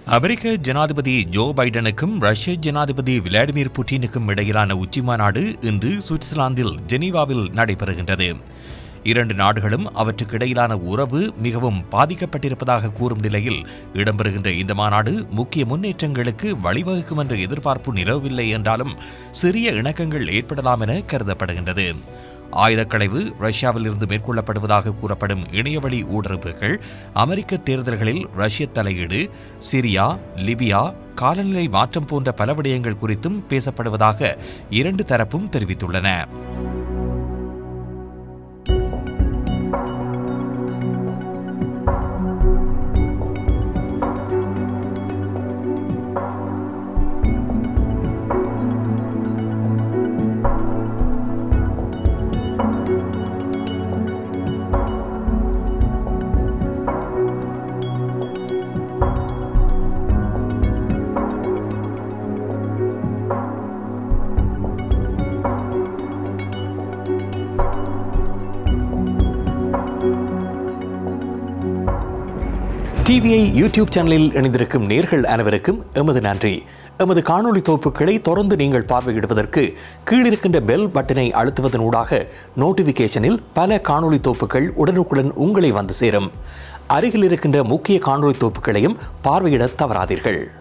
அமெரிக்க ஜனாதிபதி ஜோ பைடனுக்கும் ரஷ்ய ஜனாதிபதி விளாடிமிர் புட்டினுக்கும் இடையிலான உச்சிமாநாடு இன்று சுவிட்சர்லாந்தில் ஜெனீவாவில் நடைபெறுகின்றது இரண்டு நாடுகளும் அவற்றுக்கு இடையிலான உறவு மிகவும் பாதிக்கப்பட்டிருப்பதாக கூறும் நிலையில் இடம்பெறுகின்ற இந்த மாநாடு முக்கிய முன்னேற்றங்களுக்கு வழிவகுக்கும் என்ற எதிர்பார்ப்பு நிலவவில்லை என்றாலும் சிறிய இணக்கங்கள் ஏற்படலாம் என கருதப்படுகின்றது ஆயுதக்களைவு ரஷ்யாவில் இருந்து மேற்கொள்ளப்படுவதாக கூறப்படும் இணையவழி ஊடுருவுகள் அமெரிக்க தேர்தல்களில் ரஷ்ய தலையீடு சிரியா லிபியா காலநிலை மாற்றம் போன்ற பல விடயங்கள் குறித்தும் பேசப்படுவதாக இரண்டு தரப்பும் தெரிவித்துள்ளன டிவிஐ யூடியூப் சேனலில் இணைந்திருக்கும் நேர்கள் அனைவருக்கும் எமது நன்றி எமது காணொளி தொகுப்புகளை தொடர்ந்து நீங்கள் பார்வையிடுவதற்கு கீழிருக்கின்ற பெல் பட்டனை அழுத்துவதன் ஊடாக நோட்டிபிகேஷனில் பல காணொளி தொகுப்புகள் உடனுக்குடன் உங்களை வந்து சேரும் அருகில் இருக்கின்ற முக்கிய காணொளி தொகுப்புகளையும் பார்வையிட தவறாதீர்கள்